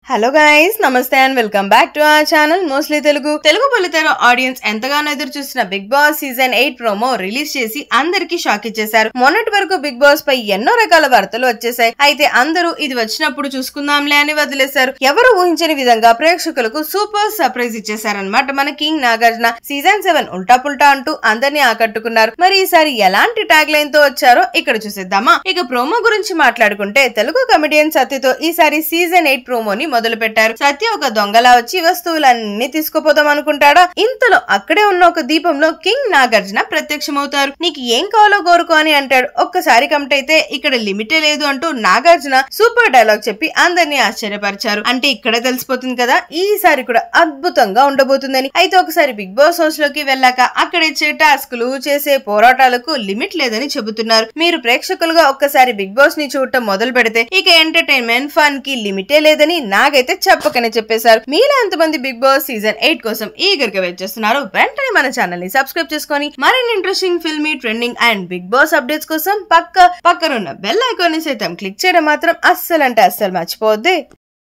hello guys నమస్తే and welcome back to our channel mostly Telugu Telugu బుల్లితెర audience ఎంతగానో ఎదురు చూసిన Bigg Boss season eight promo release చేసి అందరికీ షాక్ ఇచ్చేశారు మొన్నటి వరకు బిగ్ బాస్ పై ఎన్నో రకాల వార్తలు వచ్చేసాయి అయితే అందరూ ఇది వచ్చినప్పుడు చూసుకుందాంలే అని వదిలేశారు ఎవరు ఊహించని విధంగా ప్రేక్షకులకు సూపర్ సర్ప్రైజ్ ఇచ్చేశారనమాట మన కింగ్ నాగార్జున సీజన్ సెవెన్ ఉల్టా పుల్టా అంటూ అందరినీ ఆకట్టుకున్నారు మరి ఈసారి ఎలాంటి ట్యాగ్ లైన్ తో వచ్చారో ఇక్కడ చూసేద్దామా ఇక ప్రోమో గురించి మాట్లాడుకుంటే తెలుగు కమెడియన్ సత్యతో ఈసారి సీజన్ ఎయిట్ ప్రోమోని మొదలు పెట్టారు సత్య ఒక దొంగలా వచ్చి వస్తువులన్నీ తీసుకుపోదాం అనుకుంటాడా ఇంతలో అక్కడే ఉన్న ఒక దీపంలో కింగ్ నాగార్జున ప్రత్యక్షమవుతారు నీకు ఏం కావాలో కోరుకో అని అంటాడు ఒక్కసారి కమిట్ అయితే ఇక్కడ లిమిటే లేదు అంటూ నాగార్జున సూపర్ డైలాగ్ చెప్పి అందరినీ ఆశ్చర్యపరిచారు అంటే ఇక్కడే తెలిసిపోతుంది కదా ఈసారి కూడా అద్భుతంగా ఉండబోతుందని అయితే ఒకసారి బిగ్ బాస్ హౌస్ లోకి వెళ్ళాక అక్కడ ఇచ్చే టాస్కులు చేసే పోరాటాలకు లిమిట్ లేదని చెబుతున్నారు మీరు ప్రేక్షకులుగా ఒక్కసారి బిగ్ బాస్ ని చూడటం మొదలు పెడితే ఇక ఎంటర్టైన్మెంట్ ఫన్ కి లిమిటే లేదని నాగైతే చెప్పకనే చెప్పేశారు మీలో ఎంతమంది బిగ్ బాస్ సీజన్ ఎయిట్ కోసం ఈగర్ గా వెయిట్ చేస్తున్నారు వెంటనే మన ఛానల్ ని సబ్స్క్రైబ్ చేసుకొని మరిన్ని interesting filmy trending and Bigg Boss updates కోసం పక్క పక్కనున్న బెల్ ఐకాన్ ని సైతం క్లిక్ చేయడం మాత్రం అస్సలు అంటే అస్సలు మర్చిపోవద్దే